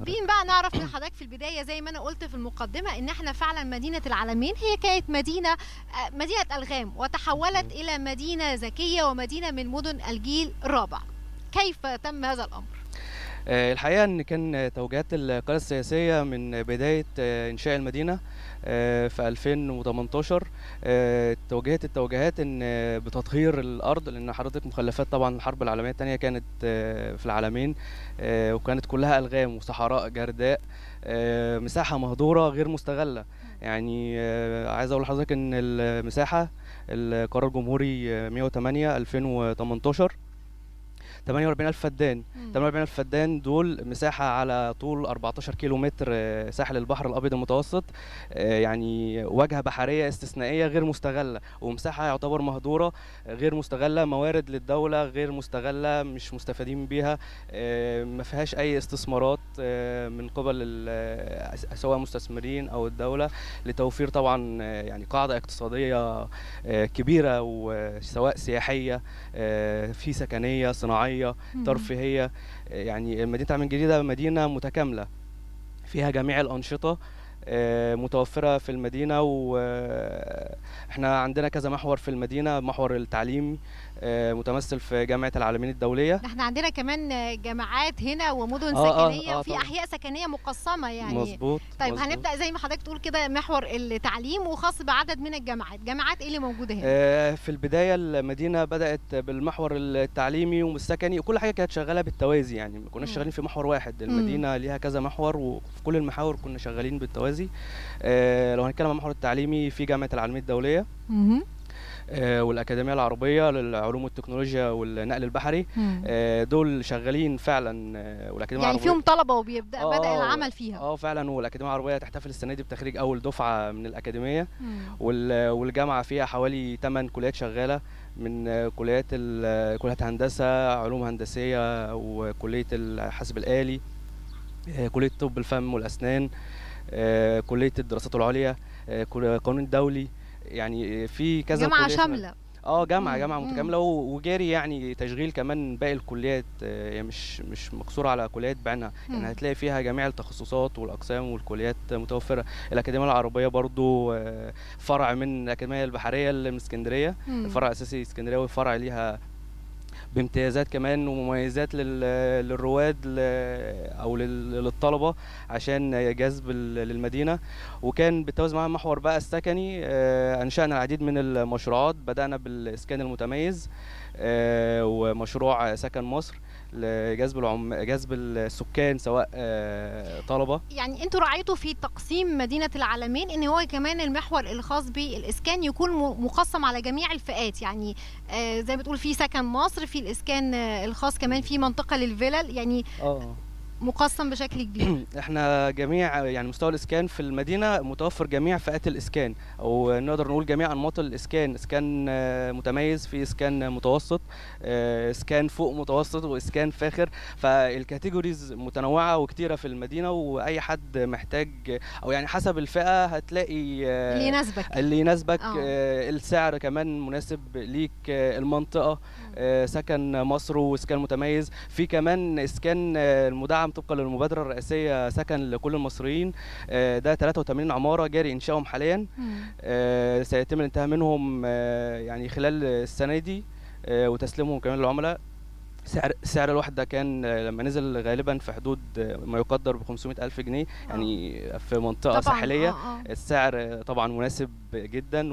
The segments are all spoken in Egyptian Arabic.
حابين بقى نعرف من حضرتك في البدايه زي ما انا قلت في المقدمه ان احنا فعلا مدينه العالمين هي كانت مدينه آه، مدينه الغام وتحولت الى مدينه ذكيه ومدينه من مدن الجيل الرابع كيف تم هذا الامر آه، الحقيقة إن كان توجيهات القيادة السياسية من بداية آه، إنشاء المدينة آه، في 2018 آه، توجهت التوجيهات إن آه، بتطهير الأرض لأن حضرتك مخلفات طبعا الحرب العالمية الثانية كانت آه، في العالمين آه، وكانت كلها ألغام وصحراء جرداء آه، مساحة مهدورة غير مستغلة يعني آه، عايز أقول لحضرتك إن المساحة القرار الجمهوري آه، 108 2018 48 ألف فدان 48 ألف فدان دول مساحة على طول 14 كيلو متر آه، ساحل البحر الأبيض المتوسط آه، يعني واجهة بحرية استثنائية غير مستغلة ومساحة يعتبر مهدورة آه، غير مستغلة موارد للدولة غير مستغلة مش مستفادين بيها آه، ما فيهاش أي استثمارات آه، من قبل ال- آه، سواء مستثمرين أو الدولة لتوفير طبعا آه، يعني قاعدة اقتصادية آه، كبيرة وسواء سياحية آه، في سكنية صناعية ترفيهيه يعني مدينه عمان الجديده مدينه متكامله فيها جميع الانشطه آه، متوفره في المدينه واحنا عندنا كذا محور في المدينه محور التعليمي آه، متمثل في جامعه العالمين الدوليه احنا عندنا كمان جامعات هنا ومدن آه، آه، سكنيه آه، وفي طبعاً. احياء سكنيه مقسمه يعني مظبوط طيب مظبوط. هنبدا زي ما حضرتك تقول كده محور التعليم وخاص بعدد من الجامعات جامعات ايه اللي موجوده هنا آه، في البداية المدينة بدأت بالمحور التعليمي والسكني وكل حاجة كانت شغالة بالتوازي يعني ما كناش مم. شغالين في محور واحد المدينة ليها كذا محور وفي كل المحاور كنا شغالين بالتوازي آه، لو هنتكلم عن المحور التعليمي في جامعة العالمين الدولية مهم. آه، والأكاديمية العربية للعلوم والتكنولوجيا والنقل البحري مم. آه، دول شغالين فعلا آه، والأكاديمية يعني العربية فيهم طلبه وبيبدا آه، بدا آه، العمل فيها اه فعلا والاكاديميه العربيه تحتفل السنه دي بتخريج اول دفعه من الاكاديميه مم. وال- والجامعه فيها حوالي 8 كليات شغاله من آه، كليات ال- كليات هندسه علوم هندسيه وكليه الحاسب الالي آه، كليه طب الفم والاسنان آه، كليه الدراسات العليا آه، كل- قانون دولي يعني في كذا جامعه كلية شامله اه جامعه مم، جامعه مم. متكامله و- وجاري يعني تشغيل كمان باقي الكليات آه، هي مش مش مقصوره على كليات بعينها مم. يعني هتلاقي فيها جميع التخصصات والاقسام والكليات متوفره الاكاديميه العربيه برضو آه، فرع من الاكاديميه البحريه اللي من اسكندريه مم. الفرع الاساسي اسكندريه فرع ليها بامتيازات كمان ومميزات لل- للرواد ل- او لل- للطلبه عشان جذب ال- للمدينه وكان بالتوازي مع المحور بقى السكني آه، انشانا العديد من المشروعات بدانا بالاسكان المتميز آه، ومشروع سكن مصر لجذب العم... جذب السكان سواء آه، طلبه يعني انتوا راعيتوا في تقسيم مدينه العالمين ان هو كمان المحور الخاص بالاسكان يكون م- مقسم على جميع الفئات يعني آه زي ما بتقول في سكن مصر في الاسكان آه الخاص كمان في منطقه للفلل يعني اه مقسم بشكل كبير احنا جميع يعني مستوى الاسكان في المدينه متوفر جميع فئات الاسكان او نقدر نقول جميع انماط الاسكان اسكان آه، متميز في اسكان متوسط آه، اسكان فوق متوسط واسكان فاخر فالكاتيجوريز متنوعه وكتيره في المدينه واي حد محتاج او يعني حسب الفئه هتلاقي آه، اللي يناسبك اللي يناسبك آه. آه، السعر كمان مناسب ليك آه، المنطقه آه، سكن مصر واسكان متميز في كمان اسكان آه، المدعم طبقا للمبادره الرئاسيه سكن لكل المصريين آه، ده 83 عماره جاري انشائهم حاليا مم. آه، سيتم الانتهاء منهم آه، يعني خلال السنه دي آه، وتسليمهم كمان للعملاء سعر سعر الوحده كان آه، لما نزل غالبا في حدود آه، ما يقدر ب 500 الف جنيه يعني في منطقه طبعاً، ساحليه آه، آه. السعر طبعا مناسب جدا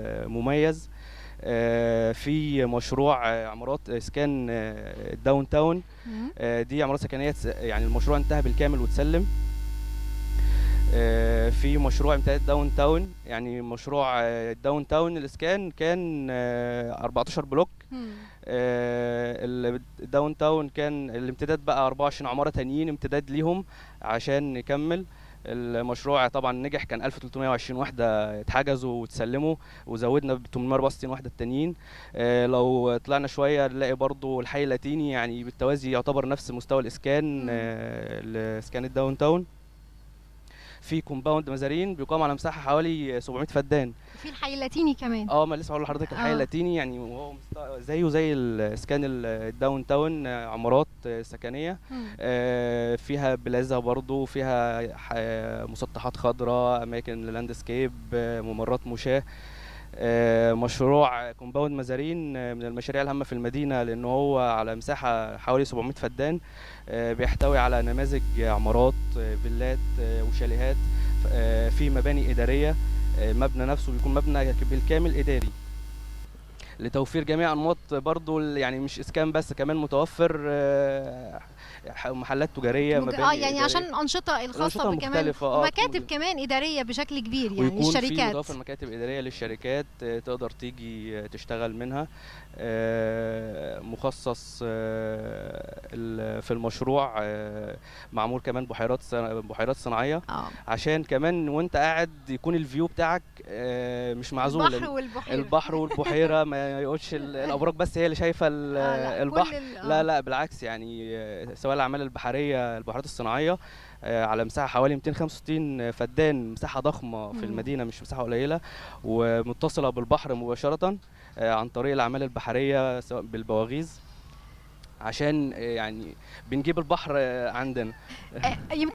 ومميز آه، في مشروع آه، عمارات اسكان آه، الداون تاون مم. آه، دي عمارات سكنيه تس- يعني المشروع انتهى بالكامل وتسلم آه، في مشروع امتداد داون تاون يعني مشروع آه، الداون تاون الاسكان كان آه، 14 بلوك مم. آه، ال- الداون تاون كان الامتداد بقى 24 عمارة تانيين امتداد ليهم عشان نكمل المشروع طبعا نجح كان 1320 وحدة اتحجزوا وتسلموا وزودنا ب 864 وحدة التانيين آه، لو طلعنا شوية نلاقي برضو الحي اللاتيني يعني بالتوازي يعتبر نفس مستوى الإسكان مم. آه، لإسكان الداون تاون في كومباوند مزارين بيقام على مساحه حوالي 700 فدان في الحي اللاتيني كمان اه ما لسه هقول لحضرتك الحي آه. اللاتيني يعني وهو مست- زيه زي الاسكان ال- الداون تاون آه، عمارات آه، سكنيه مم. آه، فيها بلازا برضو فيها ح- مسطحات خضراء اماكن للاندسكيب آه، ممرات مشاة آه، مشروع كومباوند مزارين آه، من المشاريع الهامة في المدينة لأنه هو على مساحة حوالي 700 فدان آه، بيحتوي على نماذج عمارات آه، فيلات آه، وشاليهات آه، في مباني إدارية آه، المبنى نفسه بيكون مبنى بالكامل إداري لتوفير جميع انماط برضو ال- يعني مش اسكان بس كمان متوفر آه، ح- محلات تجاريه مج- مباني اه يعني إدارية. عشان الانشطه الخاصه الأنشطة بكمان مختلفة، آه، ومكاتب تكون- كمان اداريه بشكل كبير يعني ويكون في الشركات متوفر مكاتب اداريه للشركات آه، تقدر تيجي آه، تشتغل منها آه، مخصص آه، ال- في المشروع آه، معمول كمان بحيرات صنا- بحيرات صناعيه اه عشان كمان وانت قاعد يكون الفيو بتاعك آه، مش معزول البحر لأن والبحيره البحر والبحيره ما يقولش ال- الابراج بس هي اللي شايفه ال- آه لا، البحر كل ال- آه. لا لا بالعكس يعني آه، سواء الاعمال البحريه البحيرات الصناعيه آه، على مساحه حوالي 265 فدان مساحه ضخمه في مم. المدينه مش مساحه قليله ومتصله بالبحر مباشره آه، عن طريق الاعمال البحريه سواء بالبواغيز عشان آه، يعني بنجيب البحر آه، عندنا آه، يمكن